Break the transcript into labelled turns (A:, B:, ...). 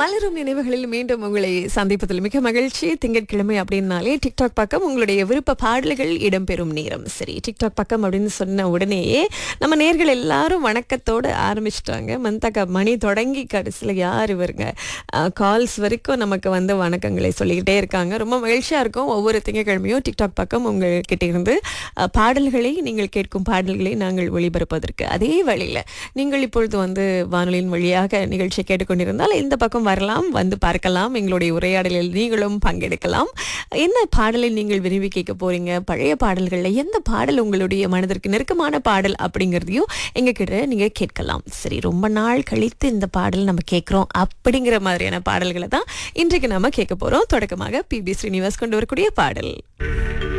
A: மலரும் நினைவுகளில் மீண்டும் உங்களை சந்திப்பதில் மிக மகிழ்ச்சி திங்கட்கிழமை அப்படின்னாலே டிக்டாக் பக்கம் உங்களுடைய விருப்ப பாடல்கள் இடம்பெறும் நேரம் சரி டிக்டாக் பக்கம் அப்படின்னு சொன்ன உடனேயே நம்ம நேர்கள் எல்லாரும் வணக்கத்தோடு ஆரம்பிச்சிட்டாங்க மந்தக்கா மணி தொடங்கி கடைசியில் யார் இவருங்க கால்ஸ் வரைக்கும் நமக்கு வந்து வணக்கங்களை சொல்லிக்கிட்டே இருக்காங்க ரொம்ப மகிழ்ச்சியாக இருக்கும் ஒவ்வொரு திங்கட்கிழமையும் டிக்டாக் பக்கம் உங்கள்கிட்ட இருந்து அஹ், பாடல்களை நீங்கள் கேட்கும் பாடல்களை நாங்கள் ஒளிபரப்பதற்கு அதே வழியில் நீங்கள் இப்பொழுது வந்து வானொலியின் வழியாக நிகழ்ச்சியை கேட்டுக்கொண்டிருந்தால் இந்த பக்கம் வரலாம் வந்து பார்க்கலாம் எங்களுடைய உரையாடலில் நீங்களும் பங்கெடுக்கலாம் என்ன பாடலை நீங்கள் விரும்பி கேட்க போறீங்க பழைய பாடல்களில் எந்த பாடல் உங்களுடைய மனதிற்கு நெருக்கமான பாடல் அப்படிங்கிறதையும் எங்ககிட்ட நீங்க கேட்கலாம் சரி ரொம்ப நாள் கழித்து இந்த பாடல் நம்ம கேட்குறோம் அப்படிங்கிற மாதிரியான பாடல்களை தான் இன்றைக்கு நாம கேட்க போறோம் தொடக்கமாக பி பி ஸ்ரீனிவாஸ் கொண்டு வரக்கூடிய பாடல்